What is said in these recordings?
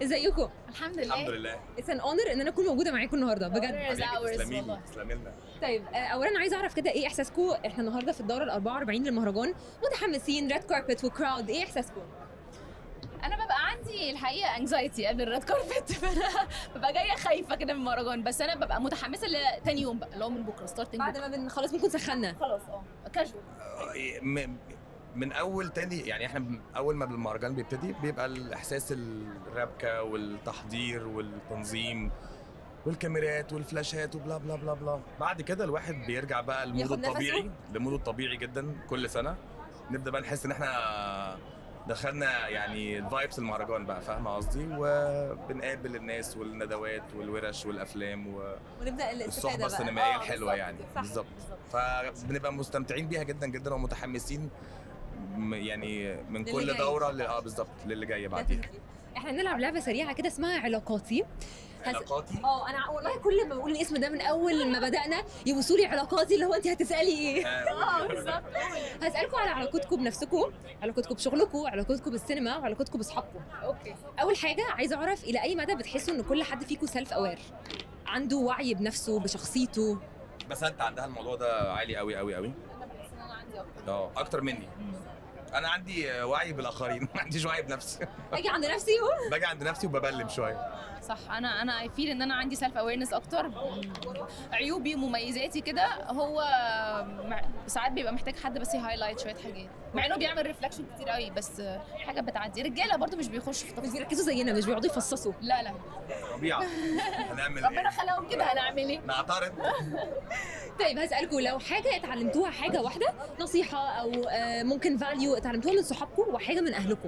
ازيكم الحمد لله الحمد لله اتس ان اونر ان انا اكون موجوده معاكم النهارده بجد Honor is ours تسلمي لي والله. تسلمي لنا طيب آه، اولا عايزه اعرف كده ايه احساسكم احنا النهارده في الدوره ال 44 للمهرجان متحمسين ريد كاربت وكراود ايه احساسكم انا ببقى عندي الحقيقه انكزايتي قبل الريد كاربت فانا ببقى جايه خايفه كده من المهرجان بس انا ببقى متحمسه لتاني يوم بقى اللي هو من بكره ستارتنج بعد ما بن خلاص بنكون سخنا خلاص اه كاجوال م- من اول تاني يعني احنا ب- اول ما المهرجان بيبتدي بيبقى الاحساس الربكه والتحضير والتنظيم والكاميرات والفلاشات وبلا بلا بلا بلا بعد كده الواحد بيرجع بقى لموده ياخد نفسه؟ الطبيعي لموده الطبيعي جدا كل سنه نبدا بقى نحس ان احنا دخلنا يعني فايبس المهرجان بقى فاهمه قصدي وبنقابل الناس والندوات والورش والافلام و... ونبدا الاستفاده الصحبه بقى السينمائيه آه، الحلوه بالظبط، يعني صح، بالظبط بالظبط. فبنبقى مستمتعين بيها جدا جدا ومتحمسين م- يعني من للي كل جاي. دوره ل- اه بالظبط للي جايه بعديها احنا هنلعب لعبه سريعه كده اسمها علاقاتي هس- علاقاتي اه انا والله كل ما بقول الاسم ده من اول ما بدانا يبصوا لي علاقاتي اللي هو انت هتسالي ايه اه بالظبط هسالكم على علاقتكم بنفسكم علاقتكم بشغلكم علاقتكم بالسينما وعلاقتكم باصحابكم اوكي اول حاجه عايزه اعرف الى اي مدى بتحسوا ان كل حد فيكم سيلف اوير عنده وعي بنفسه بشخصيته بس انت عندها الموضوع ده عالي قوي قوي قوي انا بحس ان انا عندي اكتر اه اكتر مني انا عندي آه، وعي بالاخرين ما عنديش وعي بنفسي اجي عند نفسي اهو باجي عند نفسي وببلم شويه صح انا انا اي فيل ان انا عندي سيلف اويرنس اكتر عيوبي ومميزاتي كده هو مع- ساعات بيبقى محتاج حد بس يهايلايت شويه حاجات مع انه بيعمل ريفلكشن كتير قوي بس حاجه بتعدي رجاله برضو مش بيخشوا في مش تفاصيل بيركزوا زينا مش بيقعدوا يفصصوا لا لا طبيعه هنعمل ربنا ايه خلقهم كده هنعمل ايه نعترض طيب هسألكم لو حاجة اتعلمتوها حاجة واحدة نصيحة أو آه، ممكن فاليو اتعلمتوها من صحابكم وحاجة من أهلكم.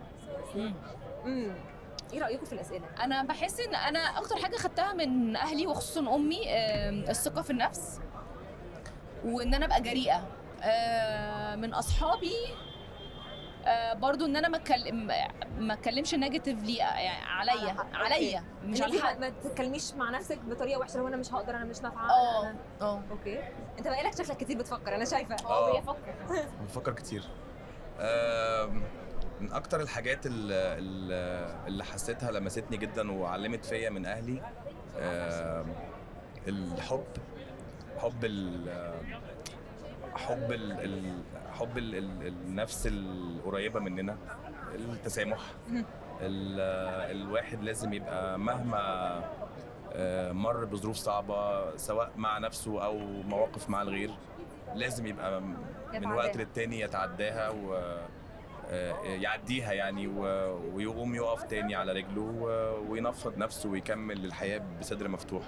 امم إيه رأيكم في الأسئلة؟ انا بحس ان انا اكتر حاجه خدتها من اهلي وخصوصا امي آم، الثقه في النفس وان انا ابقى جريئه آه، من اصحابي آه، برضو ان انا ما اتكلم ما اتكلمش نيجاتيفلي يعني عليا عليا مش على حد ما تتكلميش مع نفسك بطريقة وحشة لو أنا مش هقدر أنا مش نافعة اه أنا- اه أوكي. أنت بقالك شكلك كتير بتفكر أنا شايفة. آه. بيفكر بفكر كتير آم، من اكتر الحاجات اللي, اللي حسيتها لمستني جدا وعلمت فيا من اهلي آم، الحب حب ال حب ال ال- حب ال ال النفس القريبه مننا التسامح ال الواحد لازم يبقى مهما آه، مر بظروف صعبه سواء مع نفسه او مواقف مع الغير لازم يبقى من يتعداها. وقت للتاني يتعداها و آه، يعديها يعني و- ويقوم يقف تاني على رجله و- وينفض نفسه ويكمل الحياة بصدر مفتوح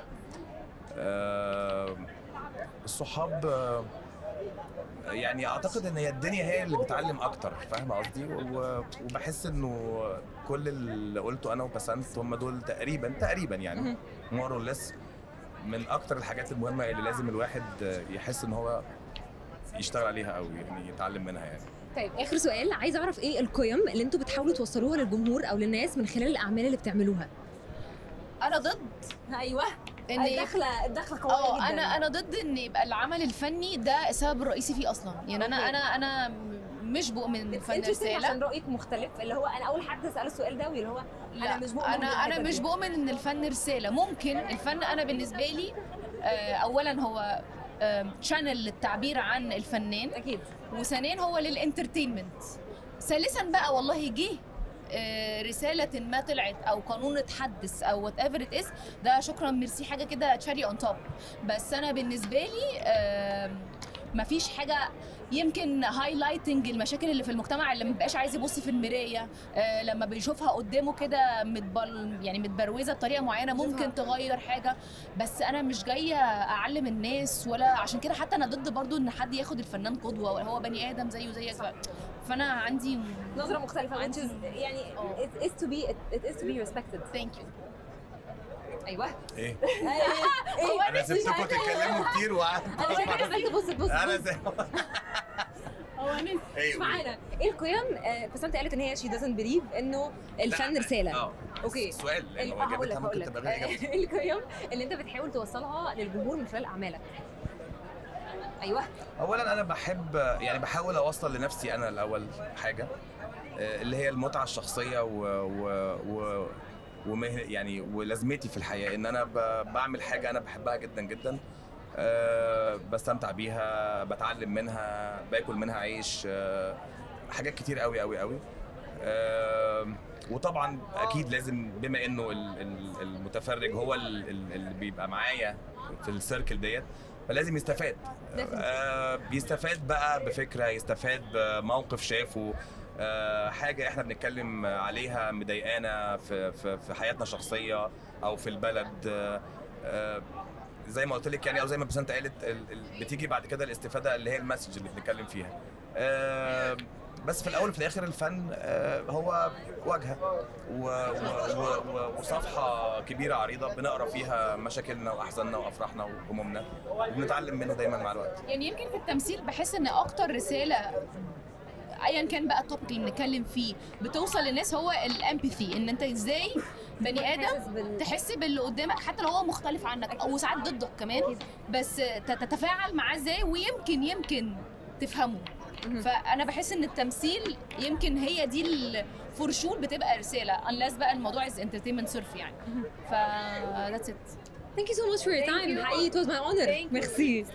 آه، الصحاب آه، يعني اعتقد ان هي الدنيا هي اللي بتعلم اكتر فاهمه قصدي و- وبحس انه كل اللي قلته انا وبسنت هم دول تقريبا تقريبا يعني مور لس من اكتر الحاجات المهمه اللي لازم الواحد يحس ان هو يشتغل عليها او يعني يتعلم منها يعني طيب آخر سؤال عايزة أعرف إيه القيم اللي أنتوا بتحاولوا توصلوها للجمهور أو للناس من خلال الأعمال اللي بتعملوها؟ انا ضد أيوه ان الدخلة الدخلة قوية اه جدا انا انا ضد ان يبقى العمل الفني ده السبب الرئيسي فيه اصلا يعني انا أوكي. انا انا مش بؤمن ان الفن انت عشان رساله رايك مختلف اللي هو انا اول حد اساله السؤال ده واللي هو لا أنا مش بؤمن انا بالحتة انا دي. مش بؤمن ان الفن رساله ممكن الفن انا بالنسبه لي آه، اولا هو شانل للتعبير عن الفنان اكيد وثانيا هو للانترتينمنت ثالثا بقى والله جه آه، رسالة ما طلعت أو قانون اتحدث أو وات ايفر ات از ده شكرا ميرسي حاجة كده تشاري اون توب بس أنا بالنسبة لي آم، مفيش حاجة يمكن هايلايتنج المشاكل اللي في المجتمع اللي مبقاش عايز يبص في المراية آه، لما بيشوفها قدامه كده متبل يعني متبروزة بطريقة معينة ممكن تغير حاجة بس أنا مش جاية أعلم الناس ولا عشان كده حتى أنا ضد برضو إن حد ياخد الفنان قدوة ولا هو بني آدم زيه زيك فأنا عندي نظره مختلفه which عندي- is يعني اه. it is to be it is to be respected ثانك يو ايوه ايه ايه انا سبتكم تتكلموا كتير وقعدت انا شايفه انك تبص تبص انا تبص. زي هو نسي مش ايوه معانا ايه القيم آه، بس انت قالت ان هي she doesn't believe انه الفن لا، رساله اه اوكي سؤال ال- لان آه، هقول لك اجابتها هقول ممكن لك تبقى غير اجابتي آه، القيم اللي انت بتحاول توصلها للجمهور من خلال اعمالك ايوه اولا انا بحب يعني بحاول اوصل لنفسي انا الاول حاجه آه، اللي هي المتعه الشخصيه و, و, و ومه يعني ولازمتي في الحياه ان انا ب- بعمل حاجه انا بحبها جدا جدا أه بستمتع بيها بتعلم منها باكل منها عيش أه حاجات كتير قوي قوي قوي أه وطبعا اكيد لازم بما انه ال- ال- المتفرج هو ال- ال- اللي بيبقى معايا في السيركل ديت فلازم يستفاد آه بيستفاد بقى بفكره يستفاد بموقف شافه آه حاجه احنا بنتكلم عليها مضايقانا في, في في حياتنا الشخصيه او في البلد آه آه زي ما قلت لك يعني او زي ما بسنت قالت ال- ال- بتيجي بعد كده الاستفاده اللي هي المسج اللي بنتكلم فيها آه بس في الاول وفي الاخر الفن آه هو واجهه و- و- و- و- وصفحه كبيره عريضه بنقرا فيها مشاكلنا واحزاننا وافراحنا وهمومنا وبنتعلم منه دايما مع الوقت يعني يمكن في التمثيل بحس ان اكتر رساله ايا كان بقى التوبيك اللي بنتكلم فيه بتوصل للناس هو الامباثي ان انت ازاي بني ادم حاسس بال- تحس باللي قدامك حتى لو هو مختلف عنك او ساعات ضدك كمان بس ت- تتفاعل معاه ازاي ويمكن يمكن تفهمه مهم. فانا بحس ان التمثيل يمكن هي دي الفرشول بتبقى رساله unless بقى الموضوع از انترتينمنت صرف يعني ف that's it Thank you so much for your Thank time you. حقيقي it was my honor Thank you. ميرسي